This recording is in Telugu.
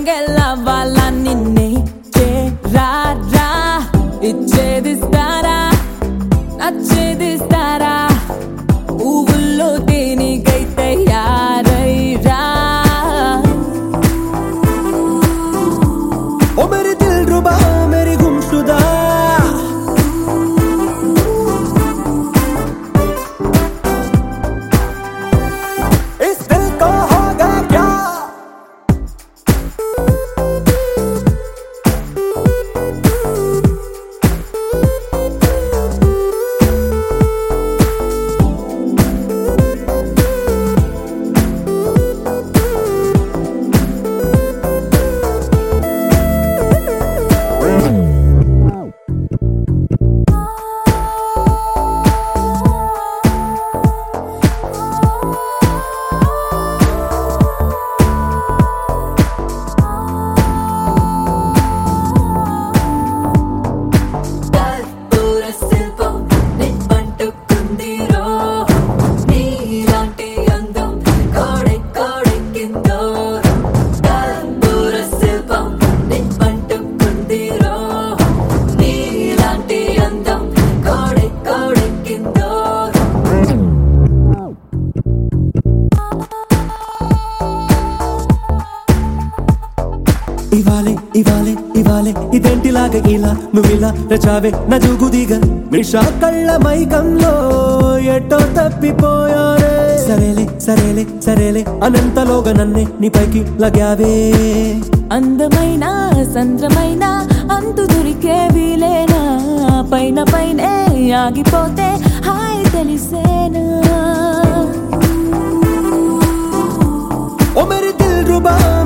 గెలవాల నిన్నే చేరారా ఇచ్చేదిస్తారా నచ్చేదిస్తారా పువ్వుల్లో దేనికైతే యారైరా ओ मेरे दिल रुबा मेरी गुमशुदा इस दिल को होगा क्या కర్పూర శిల్పం నిప్పంటుకుందిరో నీలాంటి అందం కోడె కోడెక్కిందో కర్పూర శిల్పం నిప్పంటుకుందిరో నీలాంటి అందం కోడె కోడెక్కిందో ఇవాలే ఇవాలే ఇవాలే ఇదేంటిలాగా ఇలా నువ్విలా రచావే నా జుగుదిగా మిషా కళ్ళ మైకంలో ఎటో తప్పిపోయారే సరేలే సరేలే సరేలే అనంతలోగా నన్నే నీ పైకి లగావే అందమైన సంద్రమైన అంతు దొరికే వీలేనా పైన పైనే ఆగిపోతే హాయ్ తెలిసేనా ओ मेरे दिल रुबा